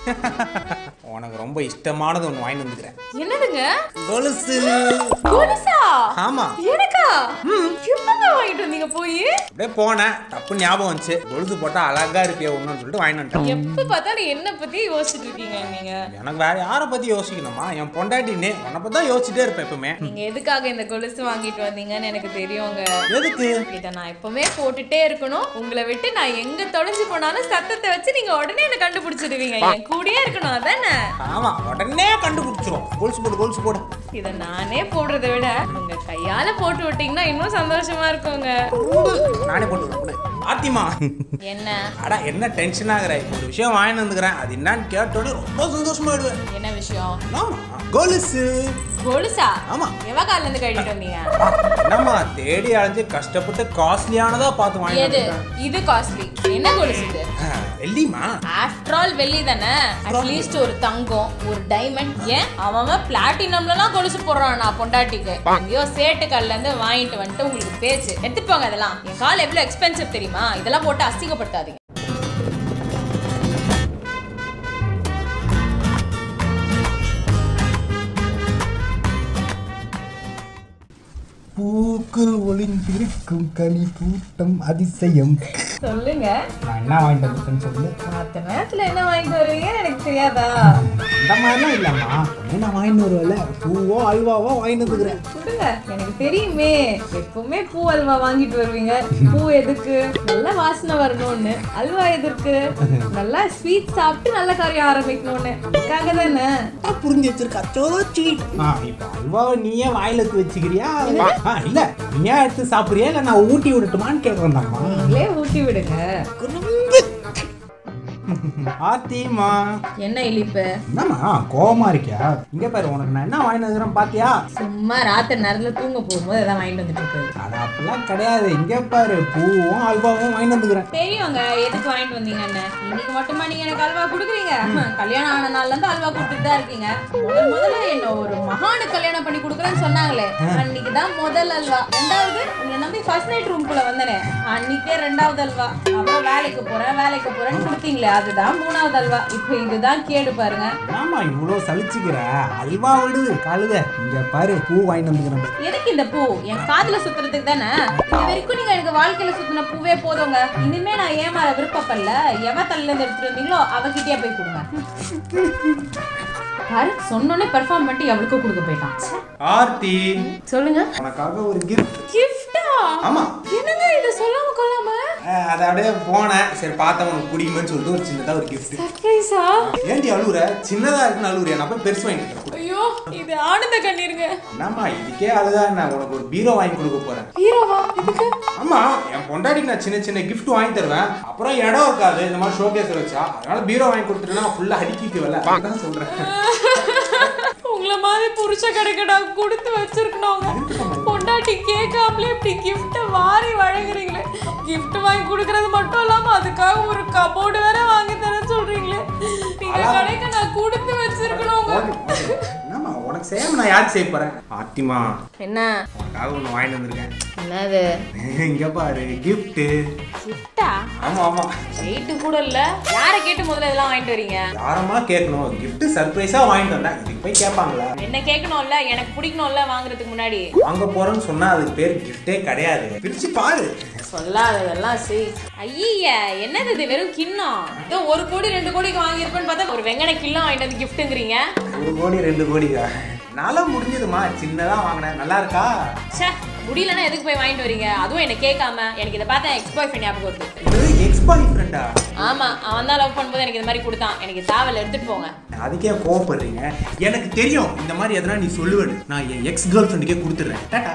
உனக்கு ரொம்ப இஷ்டமானது ஒன்று வாங்கி வந்துக்கிறேன் என்னதுங்க கொலுசு கொலுசா ஆமா எனக்கா எப்பங்க வாங்கிட்டு வந்தீங்க போய் அப்படியே போனேன் தப்பு ஞாபகம் வந்துச்சு கொலுசு போட்டா அழகா இருப்பியா ஒன்றுன்னு சொல்லிட்டு வாங்கி வந்துட்டேன் எப்ப பார்த்தாலும் என்ன பத்தி யோசிச்சுட்டு இருக்கீங்க நீங்க எனக்கு வேற யாரை பத்தி யோசிக்கணுமா என் பொண்டாட்டின்னு உன்னை பத்தி தான் யோசிச்சுட்டே இருப்பேன் எப்பவுமே நீங்க எதுக்காக இந்த கொலுசு வாங்கிட்டு வந்தீங்கன்னு எனக்கு தெரியுங்க எதுக்கு இதை நான் எப்பவுமே போட்டுட்டே இருக்கணும் உங்களை விட்டு நான் எங்க தொலைஞ்சு போனாலும் சத்தத்தை வச்சு நீங்க உடனே என்ன கண்டுபிடிச்சிடுவீங்க என் கூடயே இருக்கணும் அதானே ஆமா உடனே கண்டுபிடிச்சிரும் கொலுசு போடு கொலுசு போடு இதை நானே போடுறதை விட உங்க கையால போட்டு விட்டீங்கன்னா இன்னும் சந்தோஷமா இருக்குங்க நானே போட்டு விடுறேன். ஆத்திமா என்ன அடா என்ன டென்ஷன் ஆகுற ஒரு விஷயம் வாங்கி வந்துக்கிறேன் அது என்னன்னு கேட்டோட ரொம்ப சந்தோஷமாயிடுவேன் என்ன விஷயம் ஆமா, கொலுசு கொலுசா ஆமா. எவ கால்ல இருந்து கட்டிட்டு வந்தீங்க ஆ, என்னம்மா தேடி அலைஞ்சு கஷ்டப்பட்டு காஸ்ட்லியானதா பார்த்து வாங்கி எது வந்துருக்கேன். இது காஸ்ட்லி என்ன கொலுசு இது ஆ, வெள்ளிமா ஆஃப்டர் ஆல் வெள்ளி தானே அட்லீஸ்ட் ஒரு தங்கம் ஒரு டைமண்ட் ஏன் அவன் பிளாட்டினம்லலாம் கொலுசு போடுறான் நான் பொண்டாட்டிக்கு எங்கேயோ சேட்டு கல்ல இருந்து வாங்கிட்டு வந்துட்டு உங்களுக்கு பேச்சு எடுத்துட்டு போங்க இதெல்லாம் என் கால் எவ்வளவு எக்ஸ்பென்சிவ் தெரியுமா இதெல்லாம் போட்டு அசிங்கப்படுத்தாதீங்க பூக்கள் ஒளிந்திருக்கும் கனி கூட்டம் அதிசயம் சொல்லுங்க நான் என்ன வாங்கிட்டு வந்துருக்கேன்னு சொல்லு மற்ற நேரத்துல என்ன வாங்கிட்டு வருவீங்கன்னு எனக்கு தெரியாதா அந்த மாதிரிலாம் இல்லைம்மா நான் வாங்கிட்டு வருவேல பூவோ அல்வாவோ வாங்கிட்டு வந்துக்கிறேன் கொடுங்க எனக்கு தெரியுமே எப்பவுமே பூ அல்வா வாங்கிட்டு வருவீங்க பூ எதுக்கு நல்ல வாசனை வரணும்னு அல்வா எதுக்கு நல்லா ஸ்வீட் சாப்பிட்டு நல்ல காரியம் ஆரம்பிக்கணும்னு அதுக்காக தானே அதான் புரிஞ்சு வச்சிருக்க அச்சோச்சி ஆ இப்போ அல்வாவை நீயே வாயில எடுத்து வச்சுக்கிறியா ஆ இல்ல நீயே எடுத்து சாப்பிடுறியா இல்ல நான் ஊட்டி விடட்டுமான்னு கேட்கறேன்டாம்மா நீங்களே ஊட்டி விடுங்க ஆத்திமா என்ன இழிப்பு என்னம்மா கோவமா இருக்கியா இங்க பாரு உனக்கு நான் என்ன வாங்கிட்டு வந்துக்கிறேன் பாத்தியா சும்மா ராத்திரி நேரத்துல தூங்க போகும்போது அதான் வாங்கிட்டு வந்துட்டு இருக்கு அது அப்படிலாம் கிடையாது இங்க பாரு பூவும் அல்வாவும் வாங்கிட்டு வந்துக்கிறேன் தெரியுங்க எதுக்கு வாங்கிட்டு வந்தீங்கன்னு இன்னைக்கு மட்டுமா நீங்க எனக்கு அல்வா கொடுக்குறீங்க ஹம், கல்யாணம் ஆன நாள்ல இருந்து அல்வா கொடுத்துட்டு தான் இருக்கீங்க முதல் முதல்ல என்ன ஒரு மகானு கல்யாணம் பண்ணி கொடுக்குறேன்னு சொன்னாங்களே அன்னைக்கு தான் முதல் அல்வா ரெண்டாவது உங்களை நம்பி ஃபர்ஸ்ட் நைட் ரூம்குள்ள வந்தனே அன்னைக்கே ரெண்டாவது அல்வா அப்புறம் வேலைக்கு போறேன் வேலைக்கு போறேன்னு கொடுத்தீங்களே அதுதான் மூணாவது அல்வா இப்போ இதுதான் கேடு பாருங்க ஆமா இவ்வளவு சலிச்சுக்கிற அல்வா விடு கழுத இங்க பாரு பூ வாங்கிட்டு வந்துக்கிறேன் பாரு. எதுக்கு இந்த பூ என் காதுல சுத்துறதுக்கு தானே இது வரைக்கும் நீங்க எனக்கு வாழ்க்கையில சுத்தின பூவே போதுங்க இனிமே நான் ஏமாற விருப்பப்படல எவ தலையில இருந்து எடுத்துட்டு வந்தீங்களோ அவகிட்டயே போய் கொடுங்க பாரு சொன்னோன்னே பெர்ஃபார்ம் பண்ணிட்டு எவளுக்கு கொடுக்க போயிட்டான் ச்சே. ஆர்த்தி சொல்லுங்க உனக்காக ஒரு கிஃப்ட் கிஃப்டா ஆமா என்னங்க இத சொல்லாம கொள்ளாம அஹ் அதை அப்படியே போனேன் சரி பார்த்தா உனக்கு பிடிக்குமேன்னு சொல்லிட்டு ஒரு சின்னதா ஒரு கிஃப்ட் சர்ப்ரைஸா ஏன்டி அழுவுற சின்னதா இருக்குன்னு அழுவுறியா நான் போய் பெருசு வாங்கிட்டு வரேன். ஐயோ இது ஆனந்த கண்ணீருங்க என்னம்மா இதுக்கே அழுதா நான் உனக்கு ஒரு பீரோ வாங்கி கொடுக்க போறேன் ஹீரோவா இதுக்கு ஆமா என் பொண்டாட்டிக்கு நான் சின்ன சின்ன gift வாங்கி தருவேன் அப்புறம் இடம் இருக்காது இந்த மாதிரி ஷோகேஸ் வச்சா அதனால பீரோ வாங்கி கொடுத்துட்டேன்னா ஃபுல்லா அடிக்கிட்டு வரல அதான் சொல்றேன் உங்கள மாதிரி புருஷ கிடைக்கடா கொடுத்து வச்சிருக்கணுங்க பொண்டாட்டி கேட்காமலே இப்படி கிஃப்ட் வாரி வழங்குறீங்களே gift வாங்கி கொடுக்கறது மட்டும் இல்லாம அதுக்காக ஒரு கபோர்டு வேற வாங்கி தரேன்னு சொல்றீங்களே நீங்க கடைக்கு நான் கொடுத்து வச்சிருக்கணுங்க என்னம்மா உனக்கு செய்யாம நான் யார் செய்ய போறேன் ஆத்திமா என்ன உனக்காக ஒன்று வாங்கிட்டு வந்திருக்கேன் என்னது இங்க பாரு gift கிஃப்டா ஆமா ஆமா வெயிட் கூட இல்ல யாரை கேட்டு முதல்ல இதெல்லாம் வாங்கிட்டு வரீங்க யாரமா கேட்கணும் gift சர்ப்ரைஸா வாங்கிட்டு வந்தேன் இதுக்கு போய் கேட்பாங்களா என்ன கேட்கணும்ல எனக்கு பிடிக்கணும்ல வாங்குறதுக்கு முன்னாடி வாங்க போறேன்னு சொன்னா அதுக்கு பேர் கிஃப்டே கிடையாது பிரிச்சு பாரு சொல்லாததெல்லாம் செய் ஐய என்னது இது வெறும் கிண்ணம் ஏதோ ஒரு கோடி ரெண்டு கோடிக்கு வாங்கியிருப்பேன்னு பார்த்தா ஒரு வெங்கன கிண்ணம் வாங்கிட்டு வந்து கிஃப்ட்டுங்கிறீங்க ஒரு கோடி ரெண்டு கோடிக்கா நல்லா முடிஞ்சதுமா சின்னதா வாங்கினேன் நல்லா இருக்கா ச்சே முடியலன்னா எதுக்கு போய் வாங்கிட்டு வரீங்க அதுவும் என்ன கேட்காம எனக்கு இதை பார்த்தா எக்ஸ் பாய் ஃப்ரெண்ட் ஞாபகம் வருது இது எக்ஸ் பாய் ஃப்ரெண்டா ஆமா அவன் தான் லவ் பண்ணும்போது எனக்கு இந்த மாதிரி கொடுத்தான் எனக்கு தாவல் எடுத்துட்டு போங்க அதுக்கே கோவப்படுறீங்க எனக்கு தெரியும் இந்த மாதிரி எதனா நீ சொல்லுவேன் நான் என் எக்ஸ் கேர்ள் ஃப்ரெண்டுக்கே கொடுத்துட்றேன் டாடா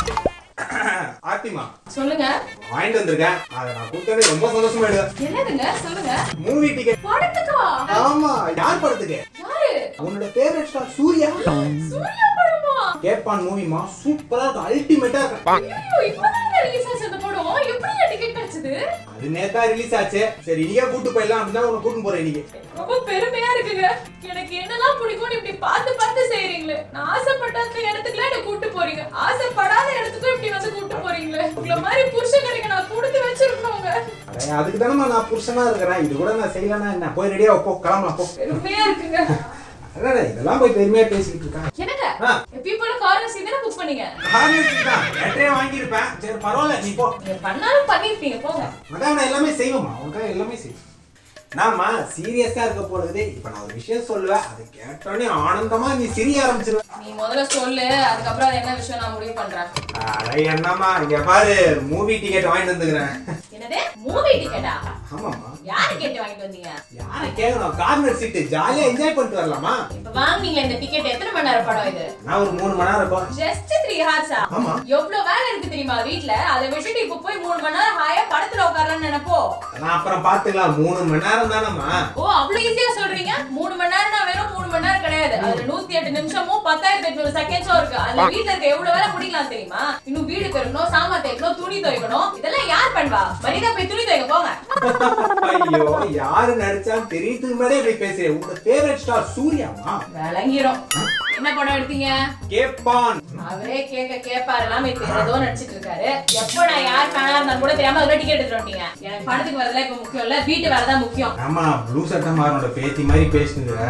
ஆத்திமா சொல்லுங்க வாங்கிட்டு வந்திருக்கேன் அதை நான் கொடுத்தது ரொம்ப சந்தோஷமாயிடுவேன் என்னதுங்க சொல்லுங்க மூவி டிக்கெட் படத்துக்கா ஆமா யார் படத்துக்கு யாரு உன்னோட ஃபேவரட் ஸ்டார் சூர்யா சூர்யா படமா கேப்பான் மூவிமா சூப்பரா இருக்கு அல்டிமேட்டா இருக்கு ஐயோ இப்பதான் ரிலீஸ் ஆச்சு அந்த படம் எப்படி டிக்கெட் கிடைச்சது அது நேத்தா ரிலீஸ் ஆச்சு சரி நீயே கூட்டு போயிடலாம் அப்படின்னா உன்னை கூட்டு போறேன் இன்னைக்கு ரொம்ப பெருமையா இருக்குங்க எனக்கு என்னெல்லாம் பிடிக்கும்னு இப்படி பார்த்து பார்த்து செய்றீங்களே நான் ஆசைப்பட்ட இடத்துக்குலாம் என்ன கூட்டு போறீங்க ஆசைப்படாத இடத்துக்கும் இப்படி வந்து கூட்டு போறீங்களே உங்களை மாதிரி புருஷன் கிடைக்க நான் கொடுத்து வச்சிருக்கணுங்க அட அட, அதுக்கு தானம்மா நான் புருஷனா இருக்கிறேன் இது கூட நான் செய்யலன்னா என்ன போய் ரெடியா போ கிளம்பலாம் போ பெருமையா இருக்குங்க அடடே, இதெல்லாம் போய் பெருமையா பேசிக்கிட்டு இருக்கான் என்னங்க ஆ. எப்பயும் போல கார் சீட் தானே புக் பண்ணீங்க காரணத்துக்கு தான் பேட்டரியே வாங்கியிருப்பேன் சரி பரவாயில்ல நீ போ நீங்க பண்ணாலும் பண்ணிருப்பீங்க போங்க அதான் நான் எல்லாமே செய்வோம்மா உனக்காக எல்லாமே செய்வோம் நாமா சீரியஸா இருக்க போறது இப்ப நான் ஒரு விஷயம் சொல்லுவேன் அதை கேட்டோடனே ஆனந்தமா நீ சிரிய ஆரம்பிச்சிருவ நீ முதல்ல சொல்லு அதுக்கப்புறம் அது என்ன விஷயம் நான் முடிவு பண்றேன் அட என்னம்மா இங்க பாரு மூவி டிக்கெட் வாங்கிட்டு வந்துக்கிறேன் என்னது மூவி டிக்கெட்டா ஆமாம்மா யாரு கேட்டு வாங்கிட்டு வந்தீங்க யாரை கேட்கணும் கார்னர் சீட்டு ஜாலியா என்ஜாய் பண்ணிட்டு வரலாமா இப்ப வாங்குனீங்களா இந்த டிக்கெட் எத்தனை மணி நேரம் படம் இது நான் ஒரு மூணு மணி நேரம் இருக்கும் ஜஸ்ட் த்ரீ ஹார்ஸா ஆமா. எவ்வளவு வேலை இருக்கு தெரியுமா வீட்ல அதை விட்டுட்டு இப்ப போய் மூணு மணி நேரம் ஹாயா படத்துல உட்காரலாம்னு நினைப்போ நான் அப்புறம் பாத்துக்கலாம் மூணு மணி நேரம் தானம்மா ஓ அவ்வளவு ஈஸியா சொல்றீங்க மூணு மணி நேரம் நான் வெறும் மூணு மணி நேரம் கிடையாது அதுல நூத்தி எட்டு நிமிஷமும் பத்தாயிரத்தி எட்நூறு செகண்ட்ஸும் இருக்கு அதுல வீட்ல இருக்க எவ்வளவு வேலை முடிக்கலாம் தெரியுமா இன்னும் வீடு பெருக்கணும் சாமான் தேய்க்கணும் துணி துவைக்கணும் இதெல்லாம் யார் பண்ணுவா மரியாதை போய் துணி துவைக்க போங்க ஐயோ யாரு நடிச்சாலும் தெரியறதுக்கு முன்னாடியே இப்படி பேசுறேன் உங்க ஃபேவரட் ஸ்டார் சூர்யாமா விளங்கிரும் என்ன படம் எடுத்தீங்க கேப்பான் அவரே கேட்க கேட்பாரு எல்லாமே ஏதோ நடிச்சிட்டு இருக்காரு எப்போ நான் யார் ஃபேனா இருந்தாலும் கூட தெரியாம அதுல டிக்கெட் எடுத்துட்டு வந்துட்டீங்க எனக்கு படத்துக்கு வரதுல இப்ப முக்கியம் இல்ல வீட்டு வேலை தான் முக்கியம் ஆமா ப்ளூ சட்டமாரனோட பேத்தி மாதிரி பேசுனுங்கிற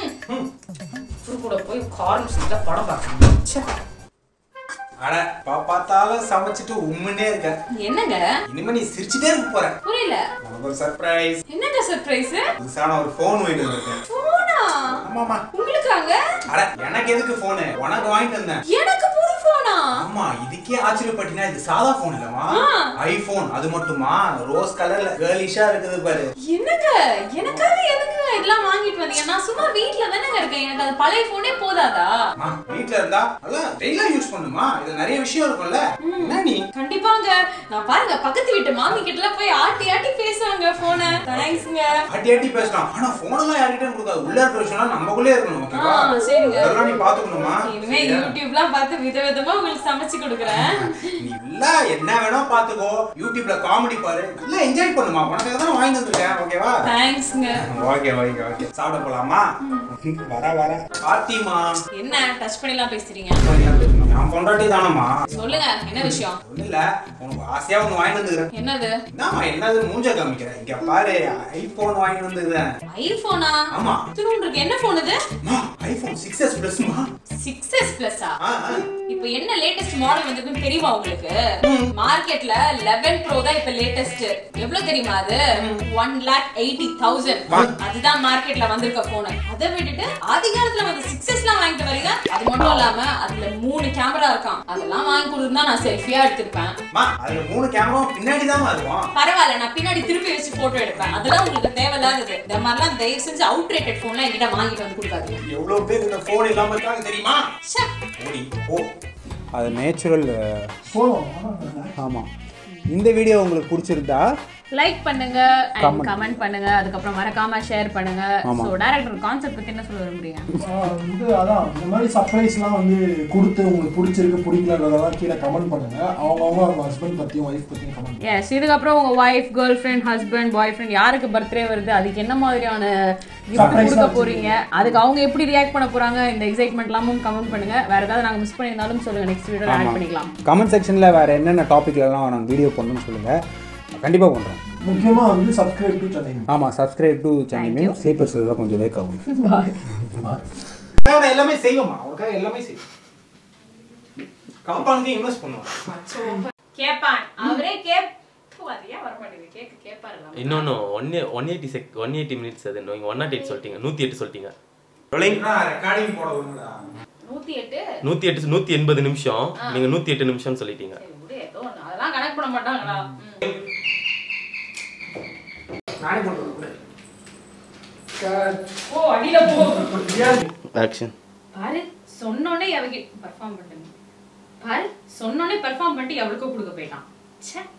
இவரு கூட போய் கார்னர் சீட்ல படம் பார்க்கணும் அட பா பார்த்தாலும் சமைச்சிட்டு உம்முன்னே இருக்க என்னங்க இனிமே நீ சிரிச்சுட்டே இருக்க போற புரியல உனக்கு ஒரு சர்ப்ரைஸ் என்னங்க சர்ப்ரைஸ் புதுசான ஒரு ஃபோன் வாங்கிட்டு வந்திருக்கேன் போனா ஆமாமா உங்களுக்காங்க அட எனக்கு எதுக்கு போனு உனக்கு வாங்கிட்டு வந்தேன் எனக்கு புது போனா ஆமா இதுக்கே ஆச்சரியப்பட்டீங்கன்னா இது சாதா போன் இல்லமா ஆ. ஐபோன் அது மட்டுமா ரோஸ் கலர்ல கேர்லிஷா இருக்குது பாரு என்னங்க எனக்காக எதுக்கு இதெல்லாம் வாங்கிட்டு வந்தீங்க நான் சும்மா வீட்ல தானங்க இருக்கேன் எனக்கு அது பழைய போனே போதாதா அம்மா, வீட்ல இருந்தா நல்லா ரெகுலா யூஸ் பண்ணுமா இதுல நிறைய விஷயம் இருக்கும்ல என்ன நீ கண்டிப்பாங்க நான் பாருங்க பக்கத்து வீட்டு மாமி கிட்ட எல்லாம் போய் ஆட்டி ஆட்டி பேசுவாங்க போன தேங்க்ஸ்ங்க அட்டி அட்டி பேசலாம் ஆனா போன் எல்லாம் யார்கிட்டயும் கொடுக்காது உள்ள இருக்கிற விஷயம் நமக்குள்ளே இருக்கணும் ஓகேவா ஆ, சரிங்க. இதெல்லாம் நீ பாத்துக்கணுமா இனிமே யூடியூப்லாம் பார்த்து விதவிதமா உங்களுக்கு சமைச்சு கொடுக்குறேன் நீ இல்ல என்ன வேணா பாத்துக்கோ யூடியூப்ல காமெடி பாரு நல்லா என்ஜாய் பண்ணுமா உனக்கு தான் வாங்கி வந்திருக்கேன் ஓகேவா தேங்க்ஸ்ங்க ஓகே ஓகே ஓகே சாப்பிட போலாமா வர வர பாத்திமா என்ன டச் பண்ணிலாம் பேசுறீங்க நான் பொண்டாட்டி தானம்மா சொல்லுங்க என்ன விஷயம் ஒண்ணு இல்ல உனக்கு ஆசையா ஒண்ணு வாங்கி வந்துக்கிறேன் என்னது என்னம்மா என்னது மூஞ்ச காமிக்கிறேன் இங்க பாரு ஐபோன் வாங்கி வந்துக்கிறேன் ஐபோனா ஆமா திரும்ப இருக்கு என்ன போன் இது ஐபோன் சிக்ஸ் எஸ் பிளஸ்மா சிக்ஸ் எஸ் பிளஸா ஆ ஆ. இப்போ என்ன லேட்டஸ்ட் மாடல் வந்திருக்குன்னு தெரியுமா உங்களுக்கு மார்க்கெட்ல லெவன் ப்ரோ தான் இப்ப லேட்டஸ்ட் எவ்வளவு தெரியுமா அது ஒன் லேக் எயிட்டி தௌசண்ட் அதுதான் மார்க்கெட்ல வந்திருக்க போன் அதை விட்டுட்டு ஆதி காலத்துல வந்து சிக்ஸ் எஸ்லாம் வாங்கிட்டு வரீங்க அது மட்டும் இல்லாம அதுல மூணு கேமரா இருக்கான் அதெல்லாம் வாங்கி கொடுத்தா நான் செல்ஃபியா எடுத்திருப்பேன் அம்மா, அதுல மூணு கேமரா பின்னாடி தான் இருக்கும் பரவாயில்ல நான் பின்னாடி திருப்பி வச்சு போட்டோ எடுப்பேன் அதெல்லாம் உங்களுக்கு தேவையில்லாதது இந்த மாதிரிலாம் தயவு செஞ்சு அவுட் ரேட்டட் போன்லாம் என்கிட்ட வாங்கிட்டு வந்து கொடுக்காதீங்க எவ்வளவு பேர் இந்த போன் இல்லாம இருக்காங்க தெரியுமா ச்சே. ஓடி போ அது நேச்சுரல் ஆமாம் இந்த வீடியோ உங்களுக்கு பிடிச்சிருந்தா லைக் பண்ணுங்க அண்ட் கமெண்ட் பண்ணுங்க அதுக்கப்புறம் மறக்காம ஷேர் பண்ணுங்க சோ டைரக்டர் கான்செப்ட் பத்தி என்ன சொல்ல விரும்புறீங்க ஆஹ் வந்து அதான் இந்த மாதிரி சர்ப்ரைஸ்லாம் வந்து கொடுத்து உங்களுக்கு பிடிச்சிருக்கு பிடிக்கலன்றதெல்லாம் கீழே கமெண்ட் பண்ணுங்க அவங்கவுங்க அவங்க ஹஸ்பண்ட் பற்றியும் ஒய்ஃப் பற்றியும் கமெண்ட் எஸ் இதுக்கப்புறம் உங்க wife girlfriend husband boyfriend யாருக்கு பர்த்டே வருது அதுக்கு என்ன மாதிரியான gift Surprise கொடுக்க ஆ போறீங்க அதுக்கு அவங்க எப்படி ரியாக்ட் பண்ண போறாங்க இந்த எக்ஸைட்மெண்ட் எல்லாமும் கமெண்ட் பண்ணுங்க வேற ஏதாவது நாங்க மிஸ் பண்ணியிருந்தாலும் சொல்லுங்க நெக்ஸ்ட் வீடியோல ஆட் பண்ணிக்கலாம் கமெண்ட் செக்ஷனில் வேறு என்னென்ன டாப்பிக்லலாம் நாங்கள் வீடியோ பண்ணணும்னு சொல்லுங்கள் கண்டிப்பாக பண்ணுறோம் முக்கியமாக வந்து சப்ஸ்கிரைப் டு சென்னை ஆமாம் சப்ஸ்கிரைப் டு சேனல் மீன் ஸ்லீப்பர்ஸ் தான் கொஞ்சம் வேக் ஆகும் நான் எல்லாமே செய்வோமா உனக்காக எல்லாமே செய்வோம் காம்பவுண்ட்க்கு இன்வெஸ்ட் பண்ணுவோம் கேப்பான் அவரே கேப் அது ஏன் வர மாட்டேங்குது கேக்கு கேப்பாரு இன்னொன்று one one eighty check one eighty minutes அது நீங்கள் ஒன் நாட் எயிட் சொல்லிட்டீங்க நூற்றி எட்டு சொல்லிட்டீங்க ரெக்கார்டிங் போட விடுங்கடா நூத்தி எட்டு நூற்றி எட்டு நூற்றி எண்பது நிமிஷம் நீங்கள் நூற்றி எட்டு நிமிஷம்னு சொல்லிட்டீங்க சரி, விடு, ஏதோ ஒண்ணு. அதெல்லாம் கணக்கு பண்ண மாட்டாங்களா ம். நானே போட்டு விடுறேன். ஓ அடியில போ ஆக்ஷன் பாரு சொன்னோடனே அவங்க பெர்ஃபார்ம் பண்ணுங்க பாரு சொன்னோடனே பெர்ஃபார்ம் பண்ணிட்டு எவளுக்கோ கொடுக்க போயிட்டான் ச்சே